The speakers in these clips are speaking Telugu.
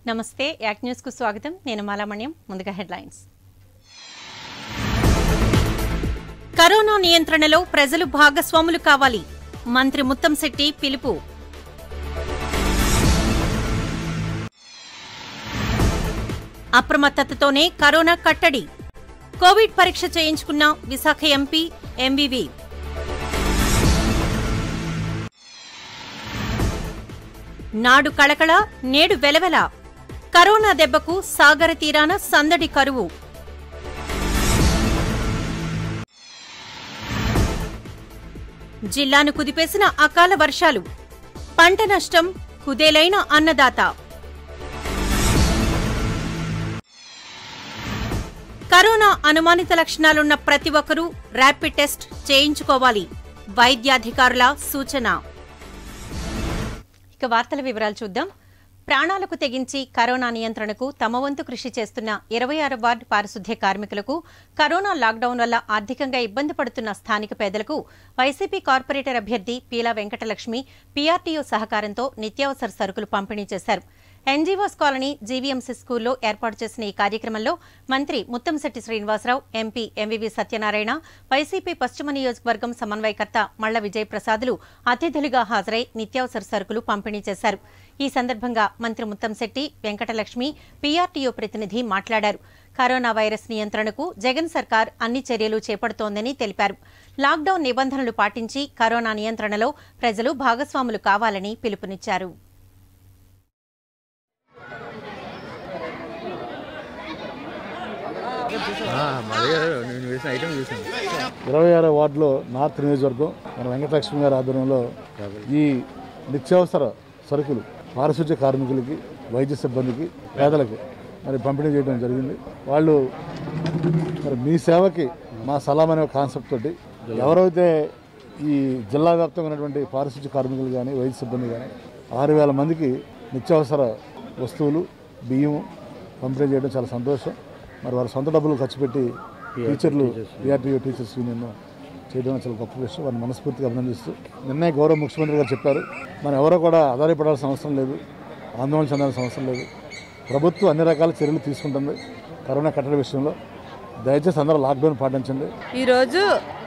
నమస్తే యాక్ న్యూస్ కు స్వాగతం నేను మాలామణ్యం ముందుగా హెడ్లైన్స్ కరోనా నియంత్రణలో ప్రజలు భాగస్వాములు కావాలి మంత్రి ముత్తంశెట్టి పిలుపు అప్రమత్తతతోనే కరోనా కట్టడి కోవిడ్ పరీక్ష చేయించుకున్న విశాఖ ఎంపీ ఎంవివి నాడు కళకళ నేడు వెలవెల కరోనా దెబ్బకు సాగర తీరాన సందడి కరువు జిల్లాను కుదిపేసిన అకాల వర్షాలు పంట నష్టం కుదేలైన అన్నదాత కరోనా అనుమానిత లక్షణాలున్న ప్రతి ఒక్కరూ ర్యాపిడ్ టెస్ట్ చేయించుకోవాలి వైద్యాధికారుల సూచన ఇక వార్తల వివరాలు చూద్దాం ప్రాణాలకు తెగించి కరోనా నియంత్రణకు తమ వంతు కృషి చేస్తున్న ఇరవై ఆరు వార్డు పారిశుద్ధ్య కార్మికులకు కరోనా లాక్డౌన్ వల్ల ఆర్థికంగా ఇబ్బంది పడుతున్న స్థానిక పేదలకు వైసీపీ కార్పొరేటర్ అభ్యర్థి పీలా వెంకటలక్ష్మి పీఆర్టీయూ సహకారంతో నిత్యావసర సరుకులు పంపిణీ చేశారు ఎన్జీఓస్ కాలనీ జీవీఎంసీ స్కూల్లో ఏర్పాటు చేసిన ఈ కార్యక్రమంలో మంత్రి Muttamsetti Srinivasarao MP MVV Satyanarayana YCP పశ్చిమ నియోజకవర్గం సమన్వయకర్త మళ్ల విజయప్రసాదులు అతిథులుగా హాజరై నిత్యావసర సరుకులు పంపిణీ చేశారు ఈ సందర్భంగా మంత్రి ముత్తంశెట్టి వెంకటలక్ష్మి పీఆర్టీయూ ప్రతినిధి మాట్లాడారు కరోనా వైరస్ నియంత్రణకు జగన్ సర్కార్ అన్ని చర్యలు చేపడుతోందని తెలిపారు లాక్డౌన్ నిబంధనలు పాటించి కరోనా నియంత్రణలో ప్రజలు భాగస్వాములు కావాలని పిలుపునిచ్చారు అదే నేను వేసిన ఐటమ్ చూసాను ఇరవై ఆరో వార్డులో నార్త్ నియోజకవర్గం మన వెంకటలక్ష్మి గారి ఆధ్వర్యంలో ఈ నిత్యావసర సరుకులు పారిశుద్ధ్య కార్మికులకి వైద్య సిబ్బందికి పేదలకి మరి పంపిణీ చేయడం జరిగింది వాళ్ళు మరి మీ సేవకి మా సలాం అనే కాన్సెప్ట్ తోటి ఎవరైతే ఈ జిల్లా వ్యాప్తంగా ఉన్నటువంటి పారిశుద్ధ్య కార్మికులు కానీ వైద్య సిబ్బంది కానీ ఆరు వేల మందికి నిత్యావసర వస్తువులు బియ్యం పంపిణీ చేయడం చాలా సంతోషం మరి వారి సొంత డబ్బులు ఖర్చు పెట్టి టీచర్లు బీఆర్టీఓ టీచర్స్ యూనియన్ చేయడం చాలా గొప్ప విషయం వారిని మనస్ఫూర్తిగా అభినందిస్తూ నిన్నే గౌరవ ముఖ్యమంత్రి గారు చెప్పారు మనం ఎవరో కూడా ఆధారపడాల్సిన అవసరం లేదు ఆందోళన చెందాల్సిన అవసరం లేదు ప్రభుత్వం అన్ని రకాల చర్యలు తీసుకుంటుంది కరోనా కట్టడి విషయంలో దయచేసి అందరూ లాక్డౌన్ పాటించండి ఈరోజు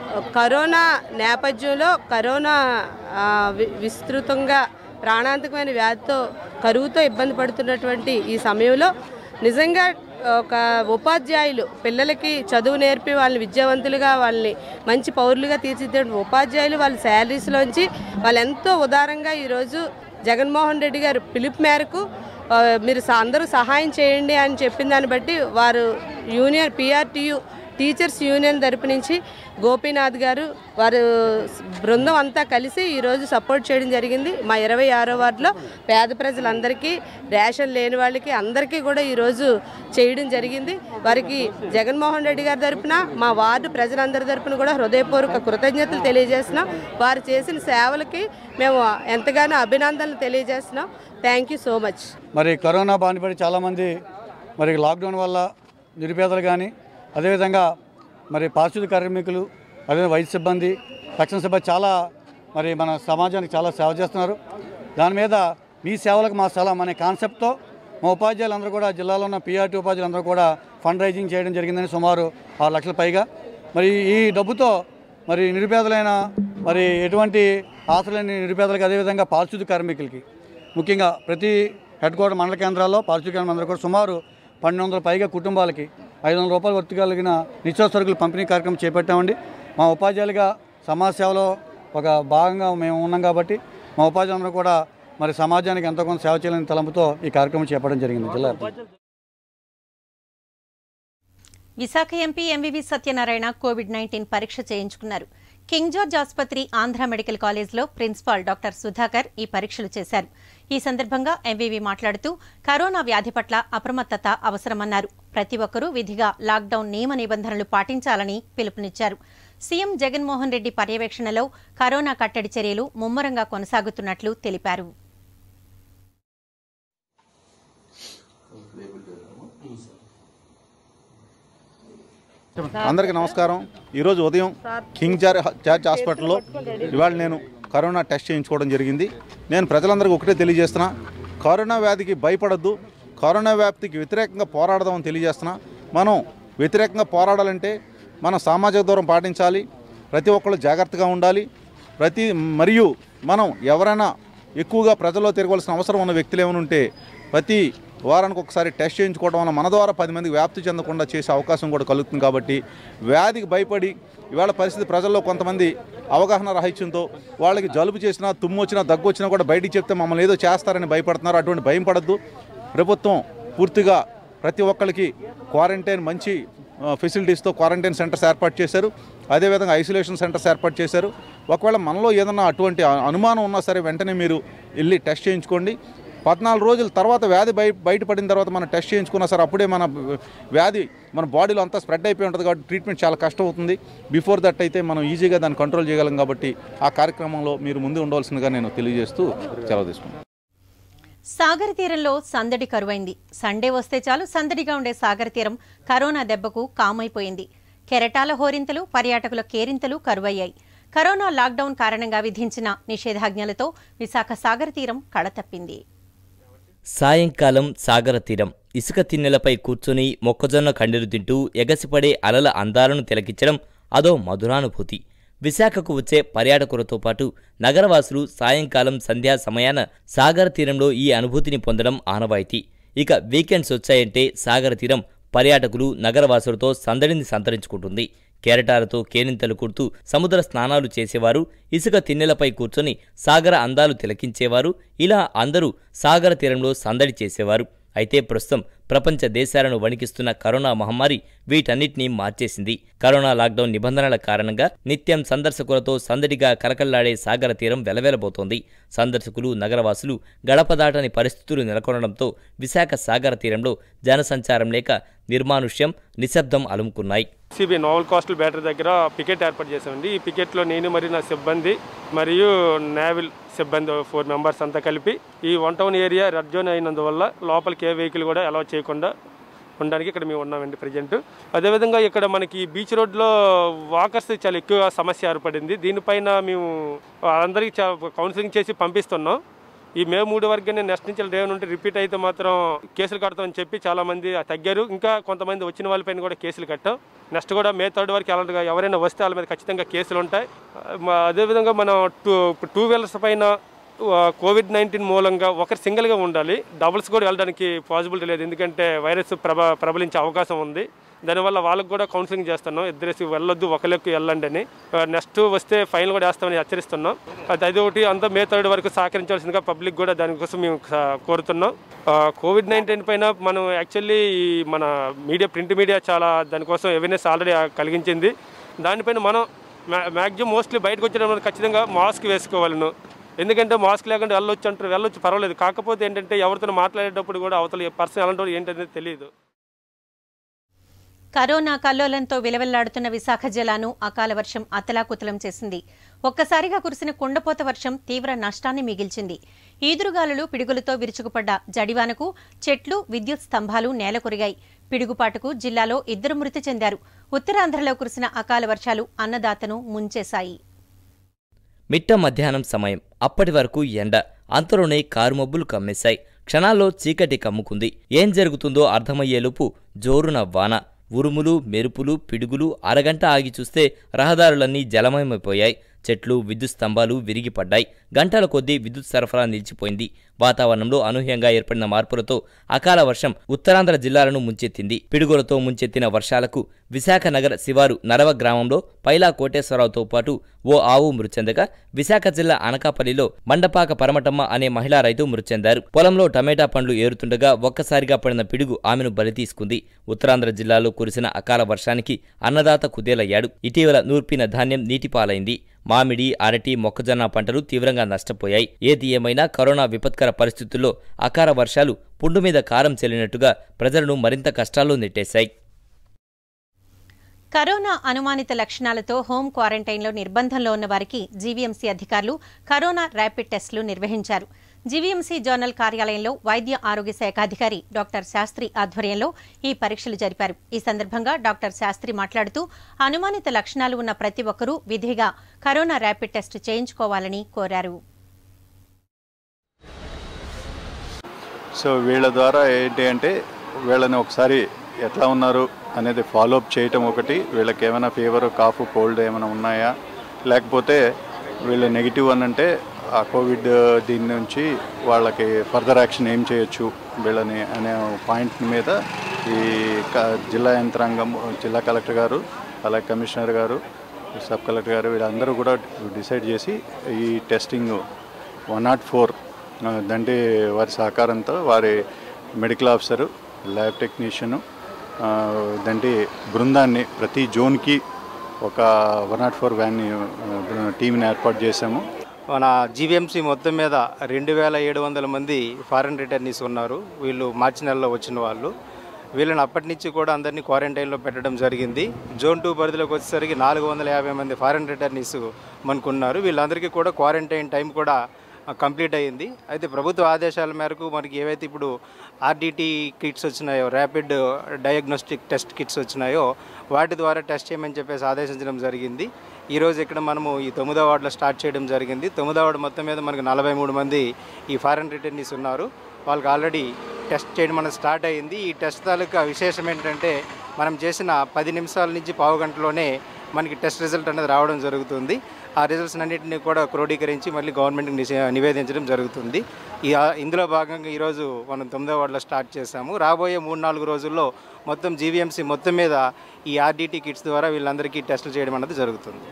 కరోనా నేపథ్యంలో కరోనా ఆ, వి- విస్తృతంగా ప్రాణాంతకమైన వ్యాధితో కరువుతో ఇబ్బంది పడుతున్నటువంటి ఈ సమయంలో నిజంగా ఒక ఉపాధ్యాయులు పిల్లలకి చదువు నేర్పి వాళ్ళని విద్యావంతులుగా వాళ్ళని మంచి పౌరులుగా తీర్చిదిద్దే ఉపాధ్యాయులు వాళ్ళ శాలరీస్లోంచి వాళ్ళు ఎంతో ఉదారంగా ఈరోజు జగన్మోహన్ రెడ్డి గారు పిలుపు మేరకు ఆ, మీరు స- అందరూ సహాయం చేయండి అని చెప్పిన దాన్ని బట్టి వారు యూనియన్ పిఆర్టీయు టీచర్స్ యూనియన్ తరపు నుంచి గోపీనాథ్ గారు వారు బృందం అంతా కలిసి ఈరోజు సపోర్ట్ చేయడం జరిగింది మా ఇరవై ఆరో వార్డులో పేద ప్రజలందరికీ రేషన్ లేని వాళ్ళకి అందరికీ కూడా ఈరోజు చేయడం జరిగింది వారికి జగన్మోహన్ రెడ్డి గారి తరపున మా వార్డు ప్రజలందరి తరపున కూడా హృదయపూర్వక కృతజ్ఞతలు తెలియజేస్తున్నాం వారు చేసిన సేవలకి మేము ఎంతగానో అభినందనలు తెలియజేస్తున్నాం థ్యాంక్ యూ సో మచ్ మరి కరోనా బానిపడి చాలామంది మరి లాక్డౌన్ వల్ల నిరుపేదలు కానీ అదేవిధంగా మరి పారిశుద్ధ్య కార్మికులు అదే వైద్య సిబ్బంది రక్షణ సిబ్బంది చాలా మరి మన సమాజానికి చాలా సేవ చేస్తున్నారు దాని మీద మీ సేవలకు మా సలాం అనే కాన్సెప్ట్తో మా ఉపాధ్యాయులందరూ కూడా జిల్లాలో ఉన్న పిఆర్టీ ఉపాధ్యాయులందరూ కూడా ఫండ్ రైజింగ్ చేయడం జరిగిందని సుమారు ఆరు లక్షల పైగా మరి ఈ డబ్బుతో మరి నిరుపేదలైన మరి ఎటువంటి ఆశలేని నిరుపేదలకు అదేవిధంగా పారిశుద్ధ్య కార్మికులకి ముఖ్యంగా ప్రతి హెడ్ క్వార్టర్ మండల కేంద్రాల్లో పారిశుద్ధ్య కేంద్రం అందరూ కూడా సుమారు పన్నెండు వందల పైగా కుటుంబాలకి ఐదు వందల రూపాయలు వర్తి కలిగిన నిత్యావసర సరుకులు పంపిణీ కార్యక్రమం చేపట్టామండి మా ఉపాధ్యాయులుగా సమాజ సేవలో ఒక భాగంగా మేము ఉన్నాం కాబట్టి మా ఉపాధ్యాయులందరూ కూడా మరి సమాజానికి ఎంతో కొంత సేవ చేయాలని తలంపుతో ఈ కార్యక్రమం చేపట్టడం జరిగింది జిల్లా వ్యాప్తంగా. Visakha MP MVV Satyanarayana covid nineteen పరీక్ష చేయించుకున్నారు కింగ్ జార్జ్ ఆసుపత్రి ఆంధ్ర మెడికల్ కాలేజ్లో ప్రిన్సిపాల్ డాక్టర్ సుధాకర్ ఈ పరీక్షలు చేశారు ఈ సందర్భంగా ఎంవివి మాట్లాడుతూ కరోనా వ్యాధి పట్ల అప్రమత్తత అవసరమన్నారు ప్రతి ఒక్కరూ విధిగా లాక్డౌన్ నియమ నిబంధనలు పాటించాలని పిలుపునిచ్చారు సీఎం జగన్మోహన్ రెడ్డి పర్యవేక్షణలో కరోనా కట్టడి చర్యలు ముమ్మరంగా కొనసాగుతున్నట్లు తెలిపారు అందరికీ నమస్కారం ఈరోజు ఉదయం కింగ్ జార్ జార్జ్ హాస్పిటల్లో ఇవాళ నేను కరోనా టెస్ట్ చేయించుకోవడం జరిగింది నేను ప్రజలందరికీ ఒకటే తెలియజేస్తున్నా కరోనా వ్యాధికి భయపడద్దు కరోనా వ్యాప్తికి వ్యతిరేకంగా పోరాడదామని తెలియజేస్తున్నా మనం వ్యతిరేకంగా పోరాడాలంటే మనం సామాజిక దూరం పాటించాలి ప్రతి ఒక్కళ్ళు జాగ్రత్తగా ఉండాలి ప్రతి మరియు మనం ఎవరైనా ఎక్కువగా ప్రజల్లో తిరగవలసిన అవసరం ఉన్న వ్యక్తులు ఏమైనా ఉంటే ప్రతి వారానికి ఒకసారి టెస్ట్ చేయించుకోవడం వల్ల మన ద్వారా పది మందికి వ్యాప్తి చెందకుండా చేసే అవకాశం కూడా కలుగుతుంది కాబట్టి వ్యాధికి భయపడి ఇవాళ పరిస్థితి ప్రజల్లో కొంతమంది అవగాహన రాహిత్యంతో వాళ్ళకి జలుబు చేసినా తుమ్ము వచ్చినా దగ్గు వచ్చినా కూడా బయటికి చెప్తే మమ్మల్ని ఏదో చేస్తారని భయపడుతున్నారు అటువంటి భయం పడద్దు ప్రభుత్వం పూర్తిగా ప్రతి ఒక్కరికి క్వారంటైన్ మంచి ఆ, ఫెసిలిటీస్తో క్వారంటైన్ సెంటర్స్ ఏర్పాటు చేశారు అదేవిధంగా ఐసోలేషన్ సెంటర్స్ ఏర్పాటు చేశారు ఒకవేళ మనలో ఏదన్నా అటువంటి అ- అనుమానం ఉన్నా సరే వెంటనే మీరు వెళ్ళి టెస్ట్ చేయించుకోండి పద్నాలుగు రోజుల తర్వాత వ్యాధి బయ బయటపడిన తర్వాత మనం టెస్ట్ చేయించుకున్నా సరే అప్పుడే మన వ్యాధి మన బాడీలో అంతా స్ప్రెడ్ అయిపోయి ఉంటుంది కాబట్టి ట్రీట్మెంట్ చాలా కష్టం అవుతుంది బిఫోర్ దట్ అయితే మనం ఈజీగా దాన్ని కంట్రోల్ చేయగలం కాబట్టి ఆ కార్యక్రమంలో మీరు ముందు ఉండవలసిందిగా నేను తెలియజేస్తూ సెలవు తీసుకున్నాను సాగర తీరంలో సందడి కరువైంది సండే వస్తే చాలు సందడిగా ఉండే సాగర తీరం కరోనా దెబ్బకు కామైపోయింది కెరటాల హోరింతలు పర్యాటకుల కేరింతలు కరువయ్యాయి కరోనా లాక్డౌన్ కారణంగా విధించిన నిషేధాజ్ఞలతో విశాఖ సాగర తీరం కళతప్పింది సాయంకాలం సాగర తీరం ఇసుక తిన్నెలపై కూర్చుని మొక్కజొన్న కండెలు తింటూ ఎగసిపడే అలల అందాలను తిలకించడం అదో మధురానుభూతి విశాఖకు వచ్చే పర్యాటకులతో పాటు నగరవాసులు సాయంకాలం సంధ్యా సమయాన సాగర తీరంలో ఈ అనుభూతిని పొందడం ఆనవాయితీ ఇక వీకెండ్స్ వచ్చాయంటే సాగర తీరం పర్యాటకులు నగరవాసులతో సందడిని సంతరించుకుంటుంది కెరటాలతో కేరింతలు కుడుతూ సముద్ర స్నానాలు చేసేవారు ఇసుక తిన్నెలపై కూర్చొని సాగర అందాలు తిలకించేవారు ఇలా అందరూ సాగర తీరంలో సందడి చేసేవారు అయితే ప్రస్తుతం ప్రపంచ దేశాలను వణికిస్తున్న కరోనా మహమ్మారి వీటన్నిటినీ మార్చేసింది కరోనా లాక్డౌన్ నిబంధనల కారణంగా నిత్యం సందర్శకులతో సందడిగా కలకల్లాడే సాగర తీరం వెలవెలబోతోంది సందర్శకులు నగరవాసులు గడప దాటని పరిస్థితులు నెలకొనడంతో విశాఖ సాగర తీరంలో జనసంచారం లేక నిర్మానుష్యం నిశ్శబ్దం అలుముకున్నాయి సిబి నోవల్ కోస్టల్ బ్యాటరీ దగ్గర పికెట్ ఏర్పాటు చేసామండి ఈ పికెట్లో నేను మరియు నా సిబ్బంది మరియు నేవల్ సిబ్బంది ఫోర్ మెంబర్స్ అంతా కలిపి ఈ one town area red zone అయినందువల్ల లోపలికి ఏ వెహికల్ కూడా అలౌ చేయకుండా ఉండడానికి ఇక్కడ మేము ఉన్నామండి ప్రజెంట్ అదేవిధంగా ఇక్కడ మనకి బీచ్ రోడ్లో వాకర్స్ చాలా ఎక్కువ సమస్య ఏర్పడింది దీనిపైన మేము అందరికీ చా- కౌన్సిలింగ్ చేసి పంపిస్తున్నాం ఈ మే మూడు వరకునే నెక్స్ట్ నుంచి డే నుండి రిపీట్ అయితే మాత్రం కేసులు కడతామని చెప్పి చాలా మంది తగ్గారు ఇంకా కొంతమంది వచ్చిన వాళ్ళపైన కూడా కేసులు కట్టాం నెక్స్ట్ కూడా మే థర్డ్ వరకు అలాంటిగా ఎవరైనా వస్తే వాళ్ళ మీద ఖచ్చితంగా కేసులు ఉంటాయి మా- అదేవిధంగా మనం టూ టూ వీలర్స్ పైన ఆ, కోవిడ్ నైన్టీన్ మూలంగా ఒకరు సింగిల్గా ఉండాలి డబుల్స్ కూడా వెళ్ళడానికి పాసిబిలిటీ లేదు ఎందుకంటే వైరస్ ప్రభ ప్రబలించే అవకాశం ఉంది దానివల్ల వాళ్ళకు కూడా కౌన్సిలింగ్ చేస్తున్నాం ఇద్దరేసి వెళ్ళొద్దు ఒకరికి వెళ్ళండి అని నెక్స్ట్ వస్తే ఫైన్ కూడా వేస్తామని హెచ్చరిస్తున్నాం అది అది ఒకటి అంతా మే థర్డ్ వరకు సహకరించాల్సిందిగా పబ్లిక్ కూడా దానికోసం మేము స- కోరుతున్నాం ఆ, కోవిడ్ నైన్టీన్ పైన మనం యాక్చువల్లీ ఈ మన మీడియా ప్రింట్ మీడియా చాలా దానికోసం అవేర్నెస్ ఆల్రెడీ కలిగించింది దానిపైన మనం మ్యాక్సిమం మోస్ట్లీ బయటకు వచ్చేటప్పుడు ఖచ్చితంగా మాస్క్ వేసుకోవాలను ఎందుకంటే మాస్క్ లేకుండా వెళ్ళొచ్చు అంటారు వెళ్ళొచ్చు పర్వాలేదు కాకపోతే ఏంటంటే ఎవరితో మాట్లాడేటప్పుడు కూడా అవతల పర్సన్ ఎలాంటి వాడు ఏంటనేది తెలియదు కరోనా కల్లోలంతో విలవెల్లాడుతున్న విశాఖ జిల్లాను అకాల వర్షం అతలాకుతలం చేసింది ఒక్కసారిగా కురిసిన కుండపోత వర్షం తీవ్ర నష్టాన్ని మిగిల్చింది ఈదురుగాలులు పిడుగులతో విరుచుకుపడ్డ జడివానకు చెట్లు విద్యుత్ స్తంభాలు నేలకొరిగాయి పిడుగుపాటుకు జిల్లాలో ఇద్దరు మృతి చెందారు ఉత్తరాంధ్రలో కురిసిన అకాల వర్షాలు అన్నదాతను ముంచేశాయి మిట్ట మధ్యాహ్నం సమయం అప్పటి వరకు ఎండ అంతలోనే కారుమబ్బులు కమ్మేశాయి క్షణాల్లో చీకటి కమ్ముకుంది ఏం జరుగుతుందో అర్థమయ్యేలోపు జోరున వాన ఉరుములు మెరుపులు పిడుగులు అరగంట ఆగి చూస్తే రహదారులన్నీ జలమయమైపోయాయి చెట్లు విద్యుత్ స్తంభాలు విరిగిపడ్డాయి గంటల కొద్దీ విద్యుత్ సరఫరా నిలిచిపోయింది వాతావరణంలో అనూహ్యంగా ఏర్పడిన మార్పులతో అకాల వర్షం ఉత్తరాంధ్ర జిల్లాలను ముంచెత్తింది పిడుగులతో ముంచెత్తిన వర్షాలకు విశాఖ నగర శివారు నరవ గ్రామంలో పైలా కోటేశ్వరరావుతో పాటు ఓ ఆవు మృతి చెందగా విశాఖ జిల్లా అనకాపల్లిలో మండపాక పరమటమ్మ అనే మహిళా రైతు మృతి చెందారు పొలంలో టమేటా పండ్లు ఏరుతుండగా ఒక్కసారిగా పడిన పిడుగు ఆమెను బలి తీసుకుంది ఉత్తరాంధ్ర జిల్లాలో కురిసిన అకాల వర్షానికి అన్నదాత కుదేలయ్యాడు ఇటీవల నూర్పిన ధాన్యం నీటిపాలైంది మామిడి అరటి మొక్కజొన్న పంటలు తీవ్రంగా నష్టపోయాయి ఏది ఏమైనా కరోనా విపత్కర పరిస్థితుల్లో అకాల వర్షాలు పుండు మీద కారం చెల్లినట్టుగా ప్రజలను మరింత కష్టాల్లో నెట్టేశాయి కరోనా అనుమానిత లక్షణాలతో హోం క్వారంటైన్లో నిర్బంధంలో ఉన్న వారికి జీవీఎంసీ అధికారులు కరోనా ర్యాపిడ్ టెస్టులు నిర్వహించారు జీవీఎంసీ జోనల్ కార్యాలయంలో వైద్య ఆరోగ్య శాఖ అధికారి డాక్టర్ శాస్త్రి ఆధ్వర్యంలో ఈ పరీక్షలు జరిపారు ఈ సందర్భంగా డాక్టర్ శాస్త్రి మాట్లాడుతూ అనుమానిత లక్షణాలు ఉన్న ప్రతి ఒక్కరూ విధిగా కరోనా ర్యాపిడ్ టెస్ట్ చేయించుకోవాలని కోరారు సో వీళ్ళ ద్వారా ఏంటి అంటే వీళ్ళని ఒకసారి ఎట్లా ఉన్నారు అనేది ఫాలోఅప్ చేయటం ఒకటి వీళ్ళకి ఏమైనా ఫీవర్ కాఫ్ కోల్డ్ ఏమైనా ఉన్నాయా లేకపోతే వీళ్ళు నెగిటివ్ అని అంటే ఆ కోవిడ్ దీని నుంచి వాళ్ళకి ఫర్దర్ యాక్షన్ ఏం చేయొచ్చు వీళ్ళని అనే పాయింట్ మీద ఈ క- జిల్లా యంత్రాంగం జిల్లా కలెక్టర్ గారు అలాగే కమిషనర్ గారు సబ్ కలెక్టర్ గారు వీళ్ళందరూ కూడా డిసైడ్ చేసి ఈ టెస్టింగ్ వన్ నాట్ ఫోర్ దంటే వారి సహకారంతో వారి మెడికల్ ఆఫీసరు ల్యాబ్ టెక్నీషియను దంటే బృందాన్ని ప్రతి జోన్కి ఒక వన్ నాట్ ఫోర్ వ్యాన్ని టీంని ఏర్పాటు చేశాము మన జీవీఎంసీ మొత్తం మీద రెండు వేల ఏడు వందల మంది ఫారెన్ రిటర్నీస్ ఉన్నారు వీళ్ళు మార్చి నెలలో వచ్చిన వాళ్ళు వీళ్ళని అప్పటి నుంచి కూడా అందరినీ క్వారంటైన్లో పెట్టడం జరిగింది జోన్ టూ పరిధిలోకి వచ్చేసరికి నాలుగు వందల యాభై మంది ఫారెన్ రిటర్నీస్ మనకున్నారు వీళ్ళందరికీ కూడా క్వారంటైన్ టైం కూడా కంప్లీట్ అయ్యింది అయితే ప్రభుత్వ ఆదేశాల మేరకు మనకి ఏవైతే ఇప్పుడు ఆర్డిటి కిట్స్ వచ్చినాయో ర్యాపిడ్ డయాగ్నోస్టిక్ టెస్ట్ కిట్స్ వచ్చినాయో వాటి ద్వారా టెస్ట్ చేయమని చెప్పేసి ఆదేశించడం జరిగింది ఈరోజు ఇక్కడ మనము ఈ తొమ్మిదో వార్డులో స్టార్ట్ చేయడం జరిగింది తొమ్మిదో వార్డు మొత్తం మీద మనకు నలభై మూడు మంది ఈ ఫారెన్ రిటర్నీస్ ఉన్నారు వాళ్ళకి ఆల్రెడీ టెస్ట్ చేయడం మనకు స్టార్ట్ అయ్యింది ఈ టెస్ట్ తాలూకా విశేషం ఏంటంటే మనం చేసిన పది నిమిషాల నుంచి పావు గంటలోనే మనకి టెస్ట్ రిజల్ట్ అనేది రావడం జరుగుతుంది ఆ రిజల్ట్స్ అన్నింటినీ కూడా క్రోడీకరించి మళ్ళీ గవర్నమెంట్కి నిషే- నివేదించడం జరుగుతుంది ఈ ఆ- ఇందులో భాగంగా ఈరోజు మనం తొమ్మిదో వార్డులో స్టార్ట్ చేశాము రాబోయే మూడు నాలుగు రోజుల్లో మొత్తం జీవీఎంసీ మొత్తం మీద ఈ ఆర్డీటీ కిట్స్ ద్వారా వీళ్ళందరికీ టెస్టులు చేయడం అనేది జరుగుతుంది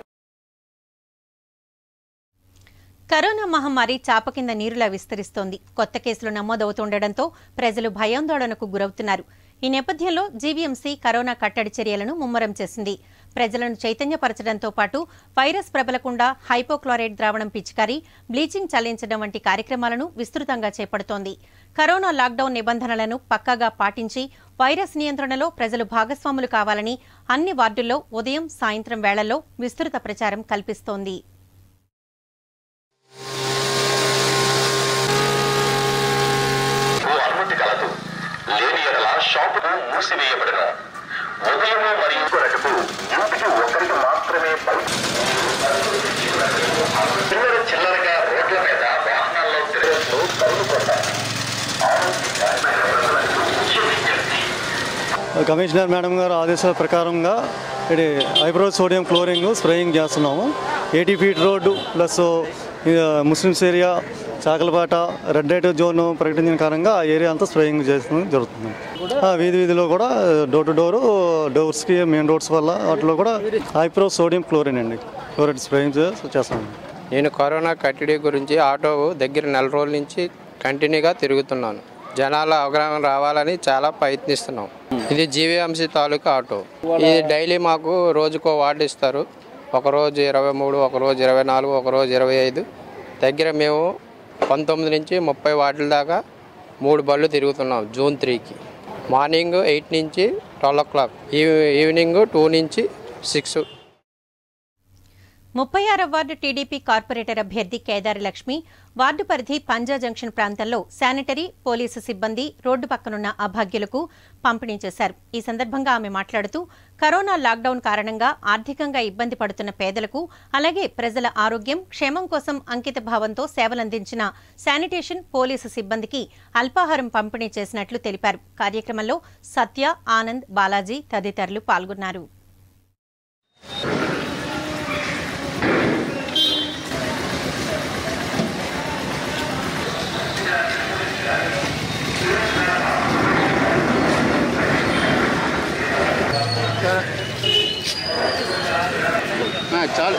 కరోనా మహమ్మారి చాప కింద నీరులా విస్తరిస్తోంది కొత్త కేసులు నమోదవుతుండటంతో ప్రజలు భయాందోళనకు గురవుతున్నారు ఈ నేపథ్యంలో జీవీఎంసీ కరోనా కట్టడి చర్యలను ముమ్మరం చేసింది ప్రజలను చైతన్యపరచడంతో పాటు వైరస్ ప్రబలకుండా హైపోక్లోరైడ్ ద్రావణం పిచికారి బ్లీచింగ్ చల్లించడం వంటి కార్యక్రమాలను విస్తృతంగా చేపడుతోంది కరోనా లాక్డౌన్ నిబంధనలను పక్కాగా పాటించి వైరస్ నియంత్రణలో ప్రజలు భాగస్వాములు కావాలని అన్ని వార్డుల్లో ఉదయం సాయంత్రం వేళల్లో విస్తృత ప్రచారం కల్పిస్తోంది అనుమతి కలదు లేని ఎడల షాపుకు మూసివేయబడను ఉదయం మరియు కొరకకు ఇంటికి ఒకరికి మాత్రమే బయట చిల్లర చిల్లరగా రోడ్ల మీద వాహనాల్లో తిరగచ్చు తరుగుతుంటారు కమిషనర్ మేడం గారు ఆదేశాల ప్రకారంగా ఇది ఐబ్రో సోడియం క్లోరింగ్ స్ప్రేయింగ్ చేస్తున్నాము eighty feet road plus Muslims area Chakalapata red light zone ప్రకటించిన కారణంగా ఆ ఏరియా అంతా స్ప్రేయింగ్ చేసిన జరుగుతుంది ఆ, వీధి వీధిలో కూడా డోర్ టు డోర్ డోర్స్కి మెయిన్ రోడ్స్ వల్ల వాటిలో కూడా ఐబ్రో సోడియం క్లోరిన్ అండి క్లోరైడ్ స్ప్రేయింగ్ చేస్తున్నాము నేను కరోనా కట్టడి గురించి ఆటో దగ్గర నెల రోజుల నుంచి కంటిన్యూగా తిరుగుతున్నాను జనాల అవగాహన రావాలని చాలా ప్రయత్నిస్తున్నాం ఇది జీవీఎంసీ తాలూకా ఆటో ఇది డైలీ మాకు రోజుకో వార్డు ఇస్తారు ఒకరోజు ఇరవై మూడు ఒకరోజు ఇరవై నాలుగు ఒకరోజు ఇరవై ఐదు దగ్గర మేము పంతొమ్మిది నుంచి ముప్పై వార్డుల దాకా మూడు బళ్ళు తిరుగుతున్నాం జూన్ త్రీకి మార్నింగ్ ఎయిట్ నుంచి twelve o'clock evening two నుంచి సిక్స్ ముప్పై ఆరవ వార్డు టీడీపీ కార్పొరేటర్ అభ్యర్థి కేదారి లక్ష్మి వార్డు పరిధి పంజా జంక్షన్ ప్రాంతంలో శానిటరీ పోలీసు సిబ్బంది రోడ్డు పక్కనున్న అభాగ్యులకు పంపిణీ చేశారు ఈ సందర్భంగా ఆమె మాట్లాడుతూ కరోనా లాక్డౌన్ కారణంగా ఆర్థికంగా ఇబ్బంది పడుతున్న పేదలకు అలాగే ప్రజల ఆరోగ్యం క్షేమం కోసం అంకిత భావంతో సేవలందించిన శానిటేషన్ పోలీసు సిబ్బందికి అల్పాహారం పంపిణీ చేసినట్లు తెలిపారు కార్యక్రమంలో సత్య ఆనంద్ బాలాజీ తదితరులు పాల్గొన్నారు చాలు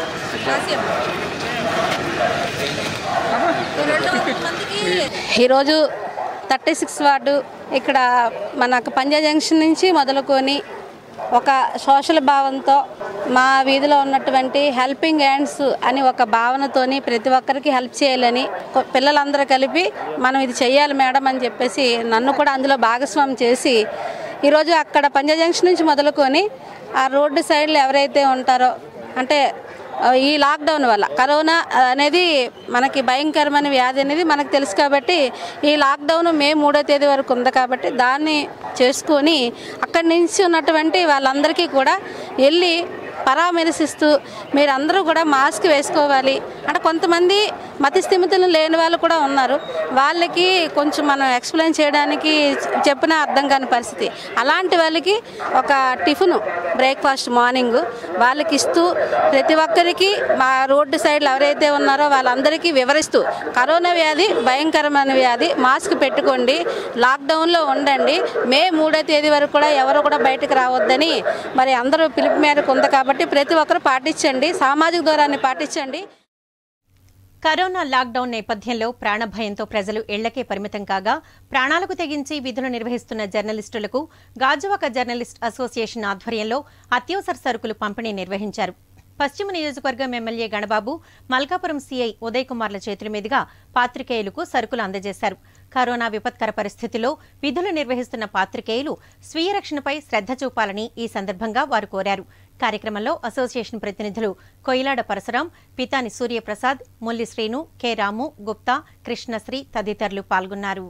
ఈరోజు థర్టీ సిక్స్ వార్డు ఇక్కడ మనకు పంజా జంక్షన్ నుంచి మొదలుకొని ఒక సోషల్ భావంతో మా వీధిలో ఉన్నటువంటి హెల్పింగ్ హ్యాండ్స్ అని ఒక భావనతోని ప్రతి ఒక్కరికి హెల్ప్ చేయాలని కొ- పిల్లలందరూ కలిపి మనం ఇది చెయ్యాలి మేడం అని చెప్పేసి నన్ను కూడా అందులో భాగస్వామ్యం చేసి ఈరోజు అక్కడ పంజా జంక్షన్ నుంచి మొదలుకొని ఆ రోడ్డు సైడ్లో ఎవరైతే ఉంటారో అంటే ఆ, ఈ లాక్డౌన్ వల్ల కరోనా అనేది మనకి భయంకరమైన వ్యాధి అనేది మనకు తెలుసు కాబట్టి ఈ లాక్డౌన్ మే మూడో తేదీ వరకు ఉంది కాబట్టి దాన్ని చేసుకొని అక్కడి నుంచి ఉన్నటువంటి వాళ్ళందరికీ కూడా వెళ్ళి పరామర్శిస్తూ మీరందరూ కూడా మాస్క్ వేసుకోవాలి అంటే కొంతమంది మతి స్థిమితులు లేని వాళ్ళు కూడా ఉన్నారు వాళ్ళకి కొంచెం మనం ఎక్స్ప్లెయిన్ చేయడానికి చెప్పినా అర్థం కాని పరిస్థితి అలాంటి వాళ్ళకి ఒక టిఫిన్ బ్రేక్ఫాస్ట్ మార్నింగ్ వాళ్ళకి ఇస్తూ ప్రతి ఒక్కరికి మా రోడ్డు సైడ్లో ఎవరైతే ఉన్నారో వాళ్ళందరికీ వివరిస్తూ కరోనా వ్యాధి భయంకరమైన వ్యాధి మాస్క్ పెట్టుకోండి లాక్డౌన్లో ఉండండి మే మూడో తేదీ వరకు కూడా ఎవరు కూడా బయటకు రావద్దని మరి అందరూ పిలుపు మేరకు ఉంది కాబట్టి ప్రతి ఒక్కరు పాటించండి సామాజిక దూరాన్ని పాటించండి కరోనా లాక్డౌన్ నేపథ్యంలో ప్రాణభయంతో ప్రజలు ఇళ్లకే పరిమితం కాగా ప్రాణాలకు తెగించి విధులు నిర్వహిస్తున్న జర్నలిస్టులకు గాజువాక జర్నలిస్ట్ అసోసియేషన్ ఆధ్వర్యంలో అత్యవసర సరుకులు పంపిణీ నిర్వహించారు పశ్చిమ నియోజకవర్గం ఎమ్మెల్యే గణబాబు మల్కాపురం సీఐ ఉదయ్ కుమార్ల చేతుల మీదుగా పాత్రికేయులకు సరుకులు అందజేశారు కరోనా విపత్కర పరిస్థితిలో విధులు నిర్వహిస్తున్న పాత్రికేయులు స్వీయ రక్షణపై శ్రద్ధ చూపాలని ఈ సందర్భంగా వారు కోరారు కార్యక్రమంలో అసోసియేషన్ ప్రతినిధులు కొయిలాడ పరశురాం పితాని సూర్యప్రసాద్ ముల్లి శ్రీను కె రాము గుప్తా కృష్ణశ్రీ తదితరులు పాల్గొన్నారు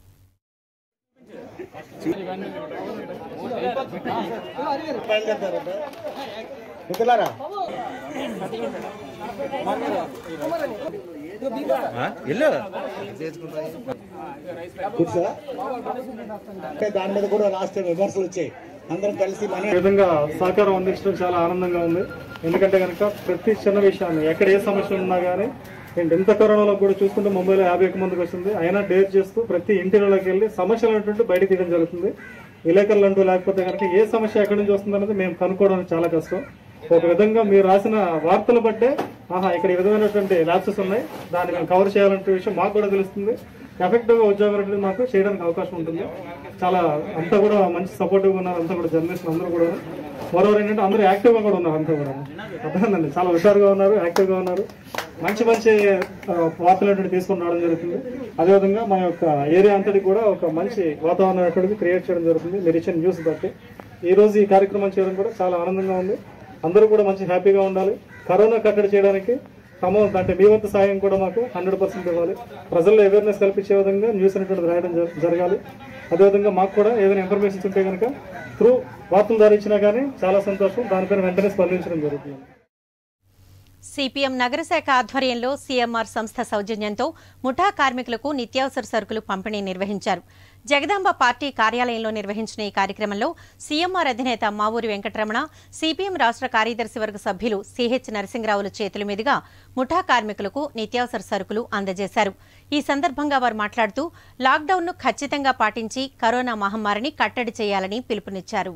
కూర్చో అంటే దాని మీద కూడా రాష్ట్ర విమర్శలు వచ్చాయి అందరం కలిసి మన ఈ విధంగా సహకారం అందించడం చాలా ఆనందంగా ఉంది ఎందుకంటే కనుక ప్రతి చిన్న విషయాన్ని ఎక్కడ ఏ సమస్య ఉన్నా కానీ ఏంటి ఇంత కరోనాలో కూడా చూసుకుంటే ముంబైలో యాభై ఒక్క మందికి వస్తుంది అయినా డేర్ చేస్తూ ప్రతి ఇంటిలోకి వెళ్ళి సమస్యలు అనేటువంటి బయట తీయడం జరుగుతుంది విలేకరులు అంటూ లేకపోతే కనుక ఏ సమస్య ఎక్కడి నుంచి వస్తుంది అనేది మేము కనుక్కోవడం చాలా కష్టం ఒక విధంగా మీరు రాసిన వార్తలు బట్టే ఆహా ఇక్కడ ఈ విధమైనటువంటి ల్యాబ్సెస్ ఉన్నాయి దాన్ని మేము కవర్ చేయాలంటే విషయం మాకు కూడా తెలుస్తుంది ఎఫెక్టివ్ గా ఉద్యోగం అనేది మాకు చేయడానికి అవకాశం ఉంటుంది చాలా అంతా కూడా మంచి సపోర్టివ్ గా ఉన్నారు అంతా కూడా జర్నలిస్ట్ అందరూ కూడా మరోవర్ ఏంటంటే అందరూ యాక్టివ్ గా కూడా ఉన్నారు అంతా కూడా అర్థమైందండి చాలా హుషారుగా ఉన్నారు యాక్టివ్ గా ఉన్నారు మంచి మంచి ఆ, వార్తలు అనేటువంటి తీసుకొని రావడం జరుగుతుంది అదేవిధంగా మా యొక్క ఏరియా అంతటి కూడా ఒక మంచి వాతావరణం అనేటువంటిది క్రియేట్ చేయడం జరుగుతుంది మీరు ఇచ్చిన న్యూస్ బట్టి ఈ రోజు ఈ కార్యక్రమం చేయడం కూడా చాలా ఆనందంగా ఉంది అందరూ కూడా మంచి హ్యాపీగా ఉండాలి కరోనా కట్టడి చేయడానికి తమ అంటే మీ వంతు సాయం కూడా మాకు హండ్రెడ్ పర్సెంట్ ఇవ్వాలి ప్రజల్లో అవేర్నెస్ కల్పించే విధంగా న్యూస్ అనేటువంటి రాయడం జర- జరగాలి అదేవిధంగా మాకు కూడా ఏదైనా ఇన్ఫర్మేషన్స్ ఉంటే కనుక త్రూ వార్తల ద్వారా ఇచ్చినా కానీ చాలా సంతోషం దానిపైన వెంటనే స్పందించడం జరుగుతుంది సిపిఎం నగరశాఖ ఆధ్వర్యంలో సీఎంఆర్ సంస్థ సౌజన్యంతో ముఠా కార్మికులకు నిత్యావసర సరుకులు పంపిణీ నిర్వహించారు జగదాంబ పార్టీ కార్యాలయంలో నిర్వహించిన ఈ కార్యక్రమంలో సీఎంఆర్ అధినేత మావూరి వెంకటరమణ సిపిఎం రాష్ట్ర కార్యదర్శి వర్గ సభ్యులు సిహెచ్ నరసింహరావుల చేతుల మీదుగా ముఠా కార్మికులకు నిత్యావసర సరుకులు అందజేశారు ఈ సందర్భంగా వారు మాట్లాడుతూ లాక్డౌన్ను ఖచ్చితంగా పాటించి కరోనా మహమ్మారిని కట్టడి చేయాలని పిలుపునిచ్చారు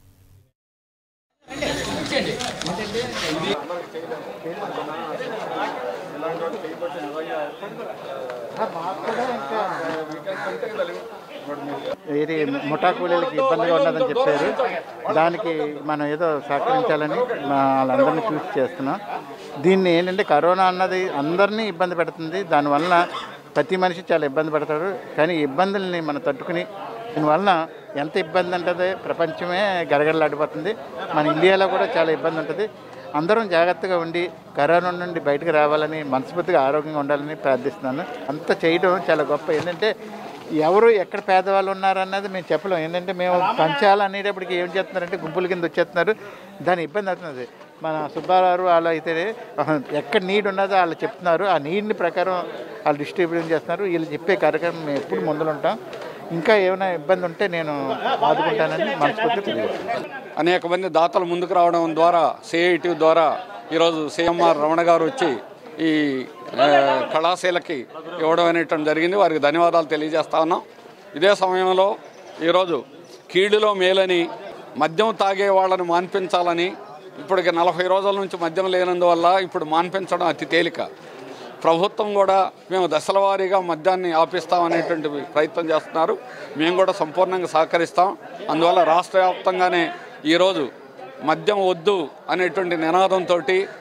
ఇది ముఠా కూలీలకి ఇబ్బందిగా ఉన్నదని చెప్పారు దానికి మనం ఏదో సహకరించాలని మా వాళ్ళందరినీ చూసి చేస్తున్నాం దీన్ని ఏంటంటే కరోనా అన్నది అందరినీ ఇబ్బంది పెడుతుంది దానివల్ల ప్రతి మనిషి చాలా ఇబ్బంది పడతాడు కానీ ఈ ఇబ్బందుల్ని మనం తట్టుకుని దీనివల్ల ఎంత ఇబ్బంది ఉంటుంది ప్రపంచమే గడగడలాడిపోతుంది మన ఇండియాలో కూడా చాలా ఇబ్బంది ఉంటుంది అందరం జాగ్రత్తగా ఉండి కరోనా నుండి బయటకు రావాలని మనస్ఫూర్తిగా ఆరోగ్యంగా ఉండాలని ప్రార్థిస్తున్నాను అంత చేయడం చాలా గొప్ప ఏంటంటే ఎవరు ఎక్కడ పేదవాళ్ళు ఉన్నారు అన్నది మేము చెప్పలేం ఏంటంటే మేము పంచాలు అనేటప్పటికి ఏం చేస్తున్నారంటే గుంపుల కింద వచ్చేస్తున్నారు దాని ఇబ్బంది అవుతున్నది మన సుబ్బారావు వాళ్ళు అయితే ఆహా, ఎక్కడ నీడ్ ఉన్నదో వాళ్ళు చెప్తున్నారు ఆ నీడ్ని ప్రకారం వాళ్ళు డిస్ట్రిబ్యూషన్ చేస్తున్నారు వీళ్ళు చెప్పే కార్యక్రమం మేము ఎప్పుడు ముందులు ఉంటాం ఇంకా ఏమైనా ఇబ్బంది ఉంటే నేను ఆదుకుంటానని మనస్ఫూర్తిగా తెలియజేస్తున్నాను అనేక మంది దాతలు ముందుకు రావడం ద్వారా సిఐటి ద్వారా ఈరోజు సిఎంఆర్ రమణ గారు వచ్చి ఈ ఆ, కళాశాలకి ఇవ్వడం అనేటువంటి జరిగింది వారికి ధన్యవాదాలు తెలియజేస్తా ఉన్నాం ఇదే సమయంలో ఈరోజు కీడులో మేలని మద్యం తాగే వాళ్ళని మాన్పించాలని ఇప్పటికి నలభై రోజుల నుంచి మద్యం లేనందువల్ల ఇప్పుడు మాన్పించడం అతి తేలిక ప్రభుత్వం కూడా మేము దశల వారీగా మద్యాన్ని ఆపిస్తామనేటువంటి ప్రయత్నం చేస్తున్నారు మేము కూడా సంపూర్ణంగా సహకరిస్తాం అందువల్ల రాష్ట్ర వ్యాప్తంగానే ఈరోజు మద్యం వద్దు అనేటువంటి నినాదంతో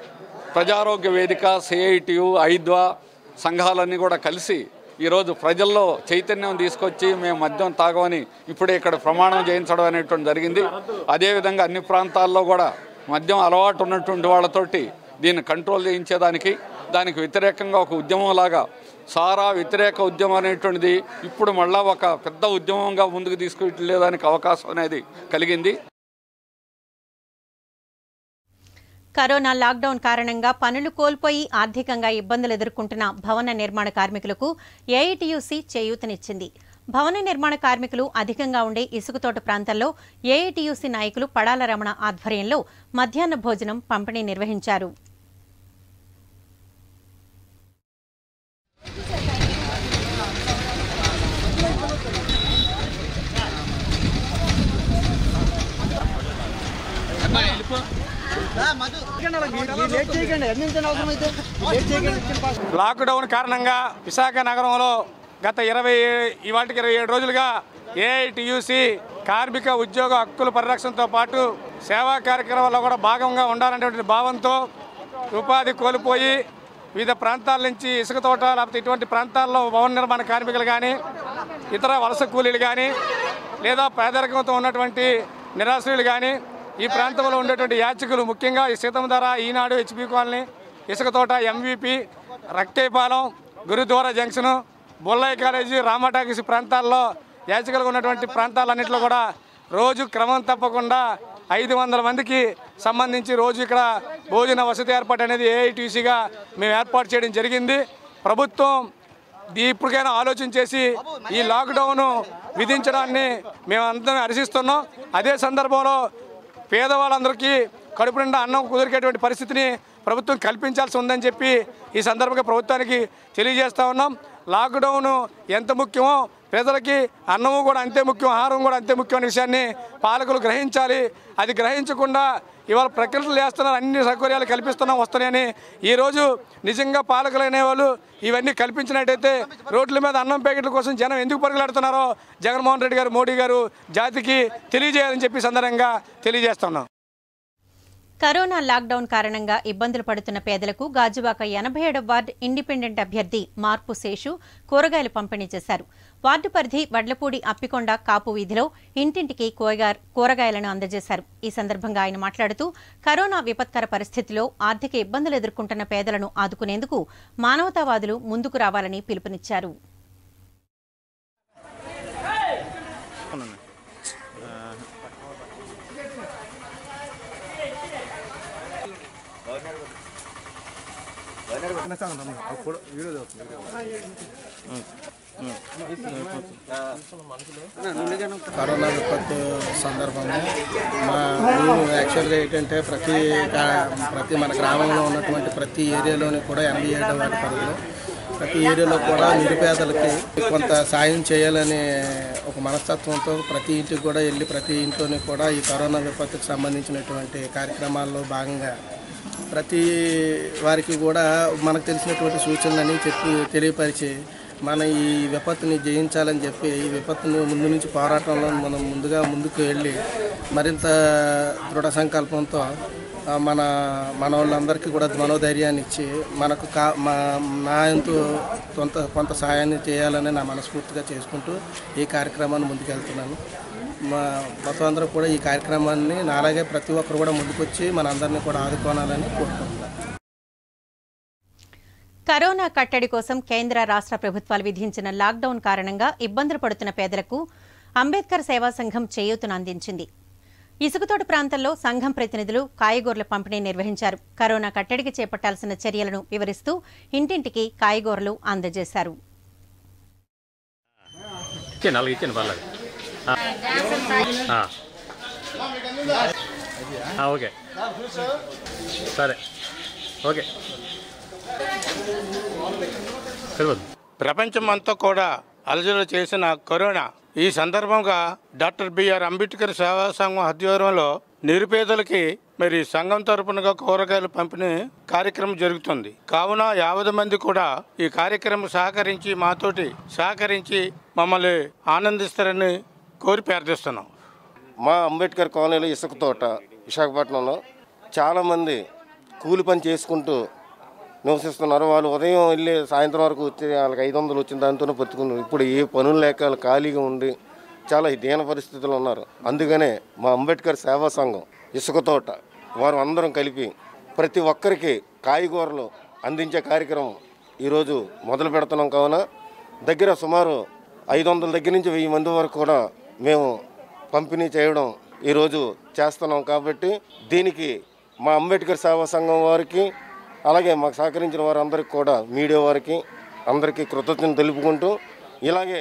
ప్రజారోగ్య వేదిక సిఐటియు ఐద్వా సంఘాలన్నీ కూడా కలిసి ఈరోజు ప్రజల్లో చైతన్యం తీసుకొచ్చి మేము మద్యం తాగమని ఇప్పుడే ఇక్కడ ప్రమాణం చేయించడం అనేటువంటి జరిగింది అదేవిధంగా అన్ని ప్రాంతాల్లో కూడా మద్యం అలవాటు ఉన్నటువంటి వాళ్ళతోటి దీన్ని కంట్రోల్ చేయించేదానికి దానికి వ్యతిరేకంగా ఒక ఉద్యమంలాగా సారా వ్యతిరేక ఉద్యమం అనేటువంటిది ఇప్పుడు మళ్ళా ఒక పెద్ద ఉద్యమంగా ముందుకు తీసుకెళ్ళేదానికి అవకాశం అనేది కలిగింది కరోనా లాక్డౌన్ కారణంగా పనులు కోల్పోయి ఆర్థికంగా ఇబ్బందులు ఎదుర్కొంటున్న భవన నిర్మాణ కార్మికులకు ఏఐటియుసి చేయూతనిచ్చింది భవన నిర్మాణ కార్మికులు అధికంగా ఉండే ఇసుకతోట ప్రాంతాల్లో ఏఐటియుసి నాయకులు పడాల రమణ ఆధ్వర్యంలో మధ్యాహ్న భోజనం పంపిణీ నిర్వహించారు లాక్డౌన్ కారణంగా విశాఖ నగరంలో గత ఇరవై ఇవాటికి ఇరవై ఏడు రోజులుగా ఏఐటియుసి కార్మిక ఉద్యోగ హక్కుల పరిరక్షణతో పాటు సేవా కార్యక్రమాల్లో కూడా భాగంగా ఉండాలనేటువంటి భావంతో ఉపాధి కోల్పోయి వివిధ ప్రాంతాల నుంచి ఇసుక తోట లేకపోతే ఇటువంటి ప్రాంతాల్లో భవన నిర్మాణ కార్మికులు కానీ ఇతర వలస కూలీలు కానీ లేదా పేదరికంతో ఉన్నటువంటి నిరాశ్రయులు కానీ ఈ ప్రాంతంలో ఉండేటువంటి యాచకులు ముఖ్యంగా ఈ సీతం ధర ఈనాడు HP colony Isuka Thota MVP Rakthepalem Gurudwara junction Bollai college రామటాకిసి ప్రాంతాల్లో యాచకులుగా ఉన్నటువంటి ప్రాంతాలన్నింటిలో కూడా రోజు క్రమం తప్పకుండా ఐదు వందల మందికి సంబంధించి రోజు ఇక్కడ భోజన వసతి ఏర్పాటు అనేది ఏఐటీసీగా మేము ఏర్పాటు చేయడం జరిగింది ప్రభుత్వం దీ- ఇప్పటికైనా ఆలోచన చేసి ఈ లాక్డౌన్ విధించడాన్ని మేము అందరం హర్షిస్తున్నాం అదే సందర్భంలో పేదవాళ్ళందరికీ కడుపు నిండా అన్నం కుదిరికేటువంటి పరిస్థితిని ప్రభుత్వం కల్పించాల్సి ఉందని చెప్పి ఈ సందర్భంగా ప్రభుత్వానికి తెలియజేస్తా ఉన్నాం లాక్డౌన్ ఎంత ముఖ్యమో ప్రజలకి అన్నము కూడా అంతే ముఖ్యం ఆహారం కూడా అంతే ముఖ్యమైన విషయాన్ని పాలకులు గ్రహించాలి అది గ్రహించకుండా ఇవాళ ప్రకటనలు చేస్తున్నారు అన్ని సౌకర్యాలు కల్పిస్తున్నాం వస్తున్నాయని ఈరోజు నిజంగా పాలకులు అనేవాళ్ళు ఇవన్నీ కల్పించినట్టయితే రోడ్ల మీద అన్నం ప్యాకెట్ల కోసం జనం ఎందుకు పరుగులాడుతున్నారో జగన్మోహన్ రెడ్డి గారు మోడీ గారు జాతికి తెలియజేయాలని చెప్పి ఈ సందర్భంగా తెలియజేస్తున్నాం కరోనా లాక్డౌన్ కారణంగా ఇబ్బందులు పడుతున్న పేదలకు గాజువాక ఎనభై ఏడవ వార్డు ఇండిపెండెంట్ అభ్యర్థి మార్పు శేషు కూరగాయలు పంపిణీ చేశారు వార్డు పరిధి వడ్లపూడి అప్పికొండ కాపు వీధిలో ఇంటింటికి కూరగా- కూరగాయలను అందజేశారు ఈ సందర్భంగా ఆయన మాట్లాడుతూ కరోనా విపత్కర పరిస్థితిలో ఆర్థిక ఇబ్బందులు ఎదుర్కొంటున్న పేదలను ఆదుకునేందుకు మానవతావాదులు ముందుకు రావాలని పిలుపునిచ్చారు కరోనా విపత్తు సందర్భంగా మా ఊరు యాక్చువల్గా ఏంటంటే ప్రతి కా- ప్రతి మన గ్రామంలో ఉన్నటువంటి ప్రతి ఏరియాలోని కూడా ఎనభై ఏడవ వాటి పరిధిలో ప్రతి ఏరియాలో కూడా నిరుపేదలకి కొంత సాయం చేయాలనే ఒక మనస్తత్వంతో ప్రతి ఇంటికి కూడా వెళ్ళి ప్రతి ఇంట్లోని కూడా ఈ కరోనా విపత్తుకు సంబంధించినటువంటి కార్యక్రమాల్లో భాగంగా ప్రతి వారికి కూడా మనకు తెలిసినటువంటి సూచనలని చెప్పి తెలియపరిచి మన ఈ విపత్తుని జయించాలని చెప్పి ఈ విపత్తును ముందు నుంచి పోరాటంలో మనం ముందుగా ముందుకు వెళ్ళి మరింత దృఢ సంకల్పంతో ఆ, మన మన వాళ్ళందరికీ కూడా మనోధైర్యాన్ని ఇచ్చి మనకు కా మా నా ఎంతో కొంత కొంత సహాయాన్ని చేయాలని నా మనస్ఫూర్తిగా చేసుకుంటూ ఈ కార్యక్రమాన్ని ముందుకెళ్తున్నాను మా మొత్తం అందరూ కూడా ఈ కార్యక్రమాన్ని నాలాగే ప్రతి ఒక్కరు కూడా ముందుకొచ్చి మన అందరినీ కూడా ఆదుకోనాలని కోరుకుంటున్నాను కరోనా కట్టడి కోసం కేంద్ర రాష్ట్ర ప్రభుత్వాలు విధించిన లాక్డౌన్ కారణంగా ఇబ్బందులు పడుతున్న పేదలకు అంబేద్కర్ సేవా సంఘం చేయూతను అందించింది ఇసుకతోట ప్రాంతంలో సంఘం ప్రతినిధులు కాయగూరల పంపిణీ నిర్వహించారు కరోనా కట్టడికి చేపట్టాల్సిన చర్యలను వివరిస్తూ ఇంటింటికి కాయగూరలు అందజేశారు ఇచ్చాను నాలుగు ఇచ్చాను పర్లేదు ఆ. ఆ, ఓకే సరే ఓకే సరిపోదు ప్రపంచం అంతా కూడా అలజడి చేసిన కరోనా ఈ సందర్భంగా డాక్టర్ బిఆర్ అంబేద్కర్ సేవా సంఘం ఆధ్వర్యంలో నిరుపేదలకి మరి సంఘం తరపునగా కూరగాయలు పంపిణీ కార్యక్రమం జరుగుతుంది కావున యాభై మంది కూడా ఈ కార్యక్రమం సహకరించి మాతోటి సహకరించి మమ్మల్ని ఆనందిస్తారని కోరి ప్రార్థిస్తున్నాం మా అంబేద్కర్ కాలనీలో ఇసుక తోట విశాఖపట్నంలో చాలామంది కూలి పని చేసుకుంటూ నివసిస్తున్నారు వాళ్ళు ఉదయం వెళ్ళి సాయంత్రం వరకు వచ్చి వాళ్ళకి ఐదు వందలు వచ్చిన దాంతోనే బతుకున్నారు ఇప్పుడు ఏ పనులు లేక వాళ్ళు ఖాళీగా ఉండి చాలా దీన పరిస్థితుల్లో ఉన్నారు అందుకనే మా అంబేద్కర్ సేవా సంఘం ఇసుక తోట వారు అందరం కలిపి ప్రతి ఒక్కరికి కాయగూరలు అందించే కార్యక్రమం ఈరోజు మొదలు పెడుతున్నాం కావున దగ్గర సుమారు ఐదు వందల దగ్గర నుంచి వెయ్యి మంది వరకు కూడా మేము పంపిణీ చేయడం ఈరోజు చేస్తున్నాం కాబట్టి దీనికి మా అంబేద్కర్ సేవా సంఘం వారికి అలాగే మాకు సహకరించిన వారందరికీ కూడా మీడియా వారికి అందరికీ కృతజ్ఞత తెలుపుకుంటూ ఇలాగే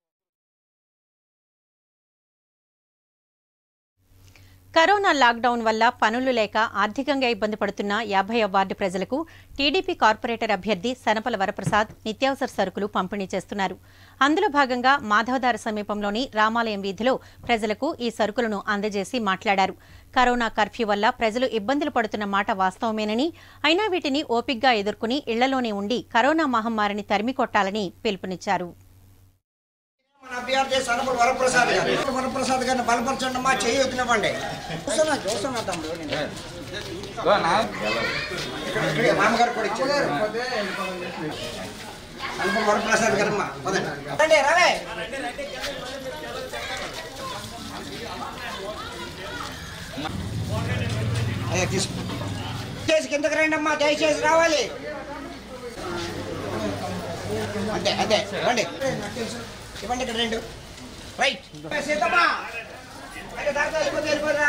కరోనా లాక్డౌన్ వల్ల పనులు లేక ఆర్థికంగా ఇబ్బంది పడుతున్న యాభై వార్డు ప్రజలకు టీడీపీ కార్పొరేటర్ అభ్యర్థి సనపల వరప్రసాద్ నిత్యావసర సరుకులు పంపిణీ చేస్తున్నారు అందులో భాగంగా మాధవదార సమీపంలోని రామాలయం వీధిలో ప్రజలకు ఈ సరుకులను అందజేసి మాట్లాడారు కరోనా కర్ఫ్యూ వల్ల ప్రజలు ఇబ్బందులు పడుతున్న మాట వాస్తవమేనని అయినా వీటిని ఓపిగ్గా ఎదుర్కొని ఇళ్లలోనే ఉండి కరోనా మహమ్మారిని తరిమి కొట్టాలని పిలుపునిచ్చారు మన అభ్యర్థి సనపల్ వరప్రసాద్ గారు వరప్రసాద్ గారిని బలపరచండి మా చెయ్యి వదిలివ్వండి చూస్తున్నా చూస్తున్నా తమ్ముడు నేను. ఇక్కడే మామగారు కూడా ఇచ్చారు సనపల్ వరప్రసాద్ గారమ్మా పదండి రండి రావే అయ్యా తీసుకో చేసి కిందకి రండి అమ్మా దయచేసి రావాలి అంతే అంతే రండి ఇవ్వండి ఇక్కడ రెండు రైట్ సీతమ్మ అయితే దాంట్లో వెళ్ళిపోతే వెళ్ళిపోరా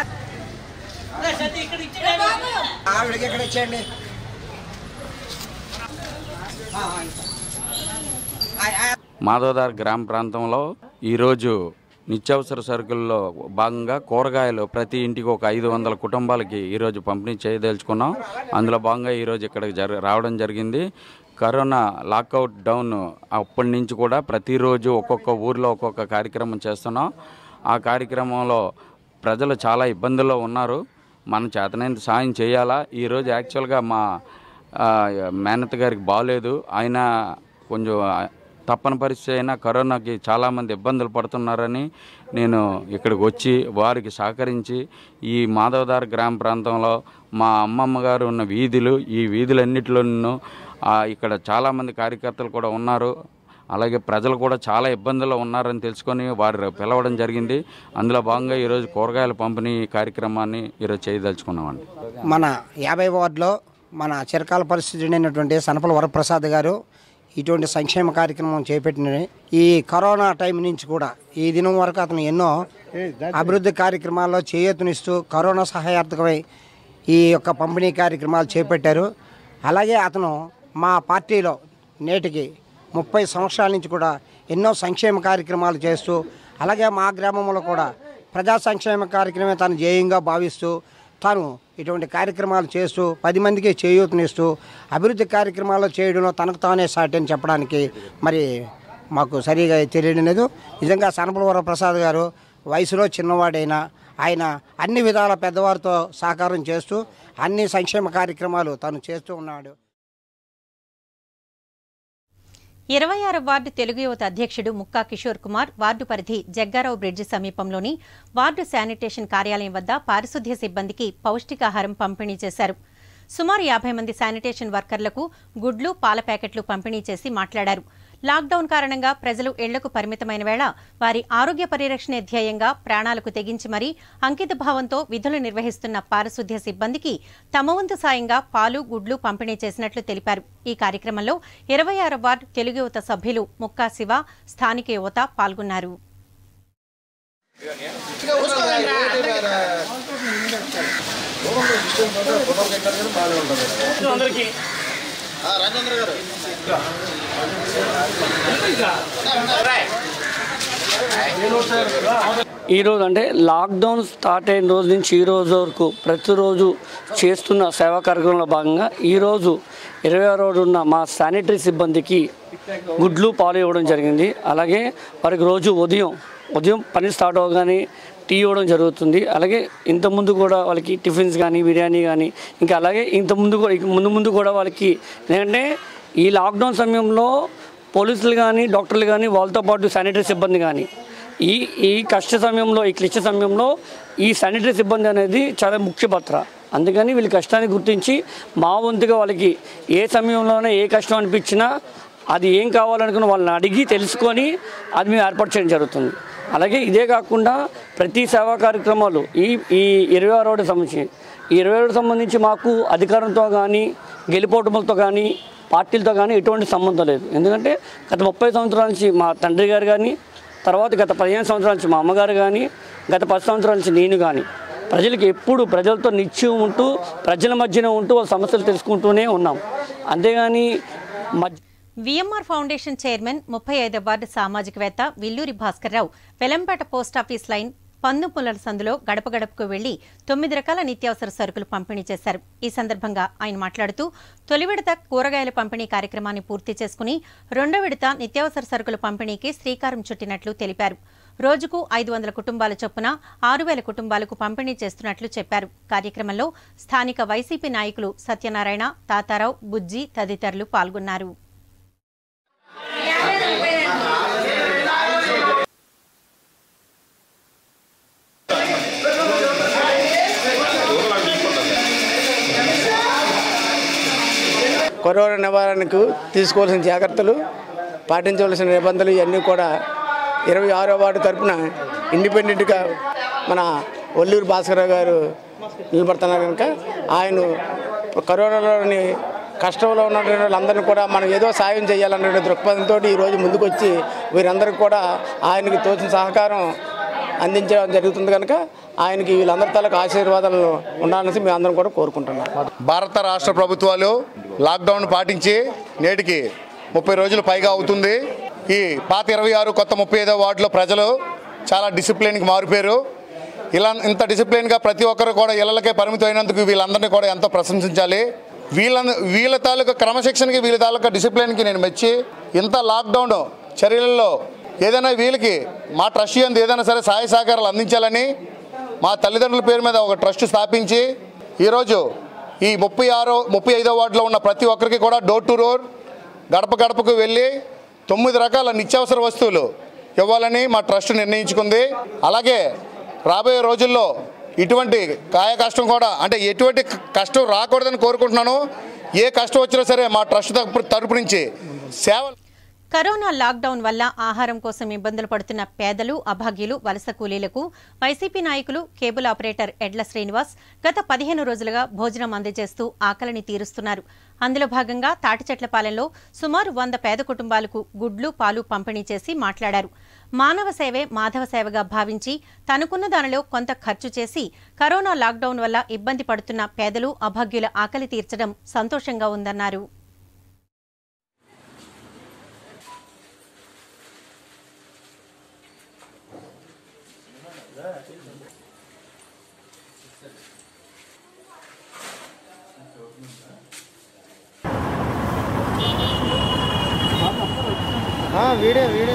ఆవిడకి ఇక్కడ ఇచ్చేయండి ఆ, ఆ, ఆ. మాధవదార్ గ్రామ ప్రాంతంలో ఈరోజు నిత్యావసర సరుకుల్లో భాగంగా కూరగాయలు ప్రతి ఇంటికి ఒక ఐదు వందల కుటుంబాలకి ఈరోజు పంపిణీ చేయదలుచుకున్నాం అందులో భాగంగా ఈరోజు ఇక్కడికి జర రావడం జరిగింది కరోనా లాకౌట్ డౌన్ అప్పటి నుంచి కూడా ప్రతిరోజు ఒక్కొక్క ఊర్లో ఒక్కొక్క కార్యక్రమం చేస్తున్నాం ఆ కార్యక్రమంలో ప్రజలు చాలా ఇబ్బందుల్లో ఉన్నారు మన చేతనైనంత సాయం చేయాలా ఈరోజు యాక్చువల్గా మా ఆ, మేనత్ గారికి బాగాలేదు ఆయన కొంచెం తప్పని పరిస్థితి అయినా కరోనాకి చాలామంది ఇబ్బందులు పడుతున్నారని నేను ఇక్కడికి వచ్చి వారికి సహకరించి ఈ మాధవదార్ గ్రామ ప్రాంతంలో మా అమ్మమ్మ గారు ఉన్న వీధులు ఈ వీధులన్నిటిలోనూ ఆ, ఇక్కడ చాలామంది కార్యకర్తలు కూడా ఉన్నారు అలాగే ప్రజలు కూడా చాలా ఇబ్బందుల్లో ఉన్నారని తెలుసుకొని వారు పిలవడం జరిగింది అందులో భాగంగా ఈరోజు కూరగాయల పంపిణీ కార్యక్రమాన్ని ఈరోజు చేయదలుచుకున్నామండి మన యాభై వార్డులో మన చిరకాల పరిస్థితి అయినటువంటి సనపల వరప్రసాద్ గారు ఇటువంటి సంక్షేమ కార్యక్రమం చేపట్టిన ఈ కరోనా టైం నుంచి కూడా ఈ దినం వరకు అతను ఎన్నో అభివృద్ధి కార్యక్రమాల్లో చేయూతనిస్తూ కరోనా సహాయార్థకమై ఈ యొక్క పంపిణీ కార్యక్రమాలు చేపట్టారు అలాగే అతను మా పార్టీలో నేటికి ముప్పై సంవత్సరాల నుంచి కూడా ఎన్నో సంక్షేమ కార్యక్రమాలు చేస్తూ అలాగే మా గ్రామంలో కూడా ప్రజా సంక్షేమ కార్యక్రమే తను ధ్యేయంగా భావిస్తూ తాను ఇటువంటి కార్యక్రమాలు చేస్తూ పది మందికి చేయూతనిస్తూ అభివృద్ధి కార్యక్రమాలు చేయడంలో తనకు తానే సాటి అని చెప్పడానికి మరి మాకు సరిగా తెలియడం లేదు నిజంగా సనపలవర ప్రసాద్ గారు వయసులో చిన్నవాడైనా ఆయన అన్ని విధాల పెద్దవారితో సహకారం చేస్తూ అన్ని సంక్షేమ కార్యక్రమాలు తను చేస్తూ ఉన్నాడు ఇరవై ఆరు వార్డు తెలుగు యువత అధ్యక్షుడు ముక్కా కిషోర్ కుమార్ వార్డు పరిధి జగ్గారావు బ్రిడ్జి సమీపంలోని వార్డు శానిటేషన్ కార్యాలయం వద్ద పారిశుద్ధ్య సిబ్బందికి పౌష్టికాహారం పంపిణీ చేశారు సుమారు యాభై మంది శానిటేషన్ వర్కర్లకు గుడ్లు పాల ప్యాకెట్లు పంపిణీ చేసి మాట్లాడారు లాక్డౌన్ కారణంగా ప్రజలు ఇళ్లకు పరిమితమైన వేళ వారి ఆరోగ్య పరిరక్షణే ధ్యేయంగా ప్రాణాలకు తెగించి మరీ అంకిత భావంతో విధులు నిర్వహిస్తున్న పారిశుద్ధ్య సిబ్బందికి తమ వంతు సాయంగా పాలు గుడ్లు పంపిణీ చేసినట్లు తెలిపారు ఈ కార్యక్రమంలో ఇరవై ఆరు వార్డు తెలుగు యువత సభ్యులు ముక్కా శివ స్థానిక యువత పాల్గొన్నారు ఈరోజు అంటే లాక్డౌన్ స్టార్ట్ అయిన రోజు నుంచి ఈ రోజు వరకు ప్రతిరోజు చేస్తున్న సేవా కార్యక్రమంలో భాగంగా ఈరోజు ఇరవై ఆరో రోజు ఉన్న మా శానిటరీ సిబ్బందికి గుడ్లు పాలు ఇవ్వడం జరిగింది అలాగే వారికి రోజు ఉదయం ఉదయం పని స్టార్ట్ అవ్వగానే టీ ఇవ్వడం జరుగుతుంది అలాగే ఇంతకుముందు కూడా వాళ్ళకి టిఫిన్స్ కానీ బిర్యానీ కానీ ఇంకా అలాగే ఇంతకుముందు కూడా ఇక ముందు ముందు కూడా వాళ్ళకి ఎందుకంటే ఈ లాక్డౌన్ సమయంలో పోలీసులు కానీ డాక్టర్లు కానీ వాళ్ళతో పాటు శానిటరీ సిబ్బంది కానీ ఈ ఈ కష్ట సమయంలో ఈ క్లిష్ట సమయంలో ఈ శానిటరీ సిబ్బంది అనేది చాలా ముఖ్య పాత్ర అందుకని వీళ్ళ కష్టాన్ని గుర్తించి మా వంతుగా వాళ్ళకి ఏ సమయంలోనే ఏ కష్టం అనిపించినా అది ఏం కావాలనుకున్న వాళ్ళని అడిగి తెలుసుకొని అది మేము ఏర్పాటు చేయడం జరుగుతుంది అలాగే ఇదే కాకుండా ప్రతి సేవా కార్యక్రమాలు ఈ ఈ ఇరవై ఆరోడు సంబంధించి ఈ ఇరవై ఆరోడు సంబంధించి మాకు అధికారంతో కానీ గెలిపోవటములతో కానీ పార్టీలతో కానీ ఎటువంటి సంబంధం లేదు ఎందుకంటే గత ముప్పై సంవత్సరాల నుంచి మా తండ్రి గారు కానీ తర్వాత గత పదిహేను సంవత్సరాల నుంచి మా అమ్మగారు కానీ గత పది సంవత్సరాల నుంచి నేను కానీ ప్రజలకు ఎప్పుడు ప్రజలతో నిత్యం ఉంటూ ప్రజల మధ్యన ఉంటూ వాళ్ళ సమస్యలు తెలుసుకుంటూనే ఉన్నాం అంతేగాని మధ్య విఎంఆర్ ఫౌండేషన్ చైర్మన్ ముప్పై ఐదవ వార్డు సామాజికవేత్త విల్లూరి భాస్కర్రావు వెలంపేట పోస్టాఫీస్ లైన్ పందుపుల్లల సందులో గడప గడపకు వెళ్లి తొమ్మిది రకాల నిత్యావసర సరుకులు పంపిణీ చేశారు ఈ సందర్భంగా ఆయన మాట్లాడుతూ తొలి విడత కూరగాయల పంపిణీ కార్యక్రమాన్ని పూర్తి చేసుకుని రెండో విడత నిత్యావసర సరుకుల పంపిణీకి శ్రీకారం చుట్టినట్లు తెలిపారు రోజుకు ఐదు వందల కుటుంబాల చొప్పున ఆరు వేల కుటుంబాలకు పంపిణీ చేస్తున్నట్లు చెప్పారు కార్యక్రమంలో స్థానిక వైసీపీ నాయకులు సత్యనారాయణ తాతారావు బుజ్జి తదితరులు పాల్గొన్నారు కరోనా నివారణకు తీసుకోవాల్సిన జాగ్రత్తలు పాటించవలసిన నిబంధనలు ఇవన్నీ కూడా ఇరవై ఆరో వార్డు తరఫున ఇండిపెండెంట్గా మన ఒల్లూరు భాస్కరరావు గారు నిలబడుతున్నారు కనుక ఆయన కరోనాలోని కష్టంలో ఉన్నటువంటి వాళ్ళందరినీ కూడా మనం ఏదో సాయం చేయాలనే దృక్పథంతో ఈరోజు ముందుకు వచ్చి వీరందరికీ కూడా ఆయనకి తోచిన సహకారం అందించడం జరుగుతుంది కనుక ఆయనకి వీళ్ళందరి తాలూకు ఆశీర్వాదాలను ఉండాలని మేము అందరం కూడా కోరుకుంటున్నాం భారత రాష్ట్ర ప్రభుత్వాలు లాక్డౌన్ పాటించి నేటికి ముప్పై రోజులు పైగా అవుతుంది ఈ పాత ఇరవై ఆరు కొత్త ముప్పై ఐదో వార్డులో ప్రజలు చాలా డిసిప్లిన్కి మారిపోయారు ఇలా ఇంత డిసిప్లిన్గా ప్రతి ఒక్కరు కూడా ఇళ్లకే పరిమితం అయినందుకు వీళ్ళందరినీ కూడా ఎంతో ప్రశంసించాలి వీళ్ళ వీళ్ళ తాలూకా క్రమశిక్షణకి వీళ్ళ తాలూకా డిసిప్లిన్కి నేను మెచ్చి ఇంత లాక్డౌన్ చర్యలలో ఏదైనా వీళ్ళకి మా ట్రస్ట్ యందు ఏదైనా సరే సహాయ సహకారాలు అందించాలని మా తల్లిదండ్రుల పేరు మీద ఒక ట్రస్ట్ స్థాపించి ఈరోజు ఈ ముప్పై ఆరో ముప్పై ఐదో వార్డులో ఉన్న ప్రతి ఒక్కరికి కూడా డోర్ టు డోర్ గడప గడపకు వెళ్ళి తొమ్మిది రకాల నిత్యావసర వస్తువులు ఇవ్వాలని మా ట్రస్ట్ నిర్ణయించుకుంది అలాగే రాబోయే రోజుల్లో ఇటువంటి కాయ కష్టం కూడా అంటే ఎటువంటి కష్టం రాకూడదని కోరుకుంటున్నాను ఏ కష్టం వచ్చినా సరే మా ట్రస్ట్ తరపు తరపు నుంచి సేవలు కరోనా లాక్డౌన్ వల్ల ఆహారం కోసం ఇబ్బందులు పడుతున్న పేదలు అభాగ్యులు వలస కూలీలకు వైసీపీ నాయకులు కేబుల్ ఆపరేటర్ ఎడ్ల శ్రీనివాస్ గత పదిహేను రోజులుగా భోజనం అందజేస్తూ ఆకలిని తీరుస్తున్నారు అందులో భాగంగా తాటిచెట్లపాలెంలో సుమారు వంద పేద కుటుంబాలకు గుడ్లు పాలు పంపిణీ చేసి మాట్లాడారు మానవ సేవే మాధవ సేవగా భావించి తనకున్న దానిలో కొంత ఖర్చు చేసి కరోనా లాక్డౌన్ వల్ల ఇబ్బంది పడుతున్న పేదలు అభాగ్యుల ఆకలి తీర్చడం సంతోషంగా ఉందన్నారు వీడియో వీడియో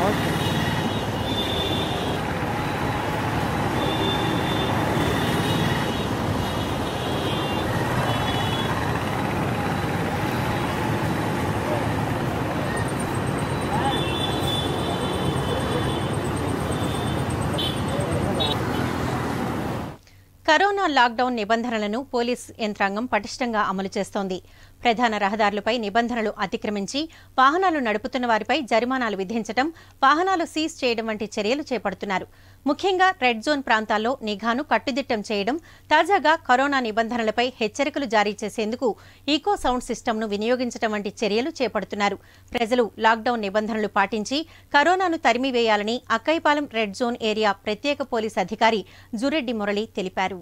కరోనా లాక్డౌన్ నిబంధనలను పోలీస్ యంత్రాంగం పటిష్టంగా అమలు చేస్తోంది ప్రధాన రహదారులపై నిబంధనలు అతిక్రమించి వాహనాలు నడుపుతున్న వారిపై జరిమానాలు విధించడం వాహనాలు సీజ్ చేయడం వంటి చర్యలు చేపడుతున్నారు ముఖ్యంగా రెడ్ జోన్ ప్రాంతాల్లో నిఘాను కట్టుదిట్టం చేయడం తాజాగా కరోనా నిబంధనలపై హెచ్చరికలు జారీ చేసేందుకు ఈకో సౌండ్ సిస్టమ్ను వినియోగించడం వంటి చర్యలు చేపడుతున్నారు ప్రజలు లాక్డౌన్ నిబంధనలు పాటించి కరోనాను తరిమివేయాలని అక్కైపాలెం రెడ్ జోన్ ఏరియా ప్రత్యేక పోలీస్ అధికారి జురెడ్డి మురళి తెలిపారు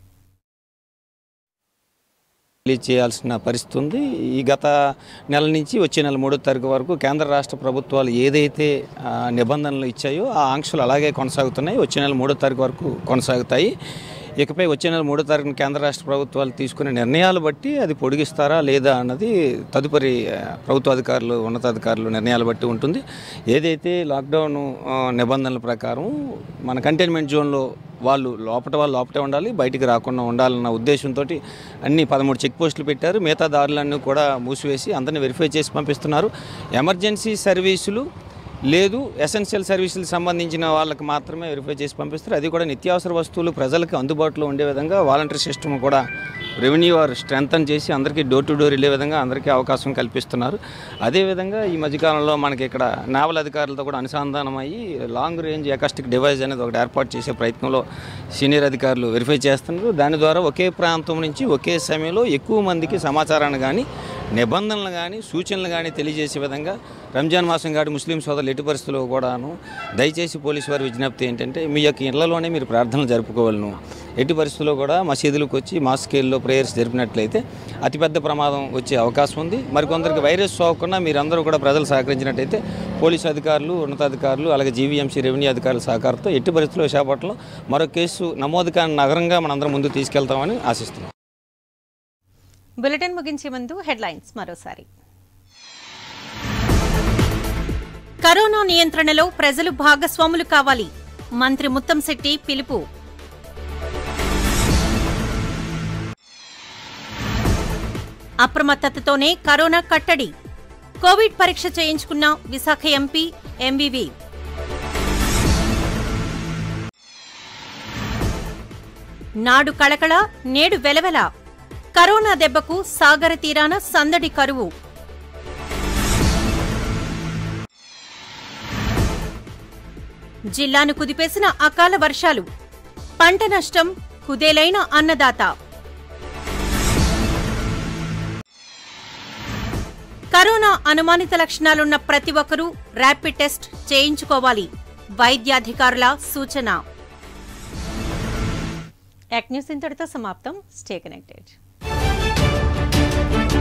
రిలీజ్ చేయాల్సిన పరిస్థితి ఉంది ఈ గత నెల నుంచి వచ్చే నెల మూడో తారీఖు వరకు కేంద్ర రాష్ట్ర ప్రభుత్వాలు ఏదైతే ఆ, నిబంధనలు ఇచ్చాయో ఆ ఆంక్షలు అలాగే కొనసాగుతున్నాయి వచ్చే నెల మూడో తారీఖు వరకు కొనసాగుతాయి ఇకపై వచ్చే నెల మూడో తారీఖున కేంద్ర రాష్ట్ర ప్రభుత్వాలు తీసుకునే నిర్ణయాలు బట్టి అది పొడిగిస్తారా లేదా అన్నది తదుపరి ఆ, ప్రభుత్వ అధికారులు ఉన్నతాధికారులు నిర్ణయాలు బట్టి ఉంటుంది ఏదైతే లాక్డౌన్ ఆ, నిబంధనల ప్రకారం మన కంటైన్మెంట్ జోన్లో వాళ్ళు లోపట వాళ్ళు లోపటే ఉండాలి బయటికి రాకుండా ఉండాలన్న ఉద్దేశంతో అన్ని పదమూడు చెక్ పోస్టులు పెట్టారు మిగతా దారులన్నీ కూడా మూసివేసి అందరిని వెరిఫై చేసి పంపిస్తున్నారు ఎమర్జెన్సీ సర్వీసులు లేదు ఎసెన్షియల్ సర్వీసులకు సంబంధించిన వాళ్ళకి మాత్రమే వెరిఫై చేసి పంపిస్తారు అది కూడా నిత్యావసర వస్తువులు ప్రజలకు అందుబాటులో ఉండే విధంగా వాలంటరీ సిస్టమ్ కూడా రెవెన్యూ వారు స్ట్రెంగ్తన్ చేసి అందరికీ డోర్ టు డోర్ వెళ్ళే విధంగా అందరికీ అవకాశం కల్పిస్తున్నారు అదేవిధంగా ఈ మధ్యకాలంలో మనకి ఇక్కడ నావల్ అధికారులతో కూడా అనుసంధానం అయ్యి లాంగ్ రేంజ్ ఎకాస్టిక్ డివైస్ అనేది ఒకటి ఏర్పాటు చేసే ప్రయత్నంలో సీనియర్ అధికారులు వెరిఫై చేస్తున్నారు దాని ద్వారా ఒకే ప్రాంతం నుంచి ఒకే సమయంలో ఎక్కువ మందికి సమాచారాన్ని కానీ నిబంధనలు కానీ సూచనలు కానీ తెలియజేసే విధంగా రంజాన్ మాసం కాదు ముస్లిం సోదరులు ఎట్టి పరిస్థితుల్లో కూడాను దయచేసి పోలీసు వారి విజ్ఞప్తి ఏంటంటే మీ యొక్క ఇళ్లలోనే మీరు ప్రార్థనలు జరుపుకోవాలను ఎట్టి పరిస్థితుల్లో కూడా మసీదులకు వచ్చి మా స్కేల్లో ప్రేయర్స్ జరిపినట్లయితే అతిపెద్ద ప్రమాదం వచ్చే అవకాశం ఉంది మరికొందరికి వైరస్ సోకకుండా మీరందరూ కూడా ప్రజలు సహకరించినట్టయితే పోలీసు అధికారులు ఉన్నతాధికారులు అలాగే జీవీఎంసీ రెవెన్యూ అధికారుల సహకారంతో ఎట్టి పరిస్థితుల్లో విశాఖపట్నంలో మరో కేసు నమోదు కాని నగరంగా మనందరం ముందుకు తీసుకెళ్తామని ఆశిస్తున్నాం బులెటిన్ ముగించే ముందు హెడ్లైన్స్ మరోసారి కరోనా నియంత్రణలో ప్రజలు భాగస్వాములు కావాలి మంత్రి ముత్తంశెట్టి పిలుపు అప్రమత్తతతోనే కరోనా కట్టడి కోవిడ్ పరీక్ష చేయించుకున్న విశాఖ ఎంపీ ఎంవివి నాడు కళకళ నేడు వెలవెల కరోనా దెబ్బకు సాగర తీరాన సందడి కరువు జిల్లాను కుదిపేసిన అకాల వర్షాలు పంట నష్టం కుదేలైన అన్నదాత కరోనా అనుమానిత లక్షణాలున్న ప్రతి ఒక్కరూ ర్యాపిడ్ టెస్ట్ చేయించుకోవాలి వైద్యాధికారుల సూచన యాక్ న్యూస్ ఇంతటితో సమాప్తం స్టే కనెక్టెడ్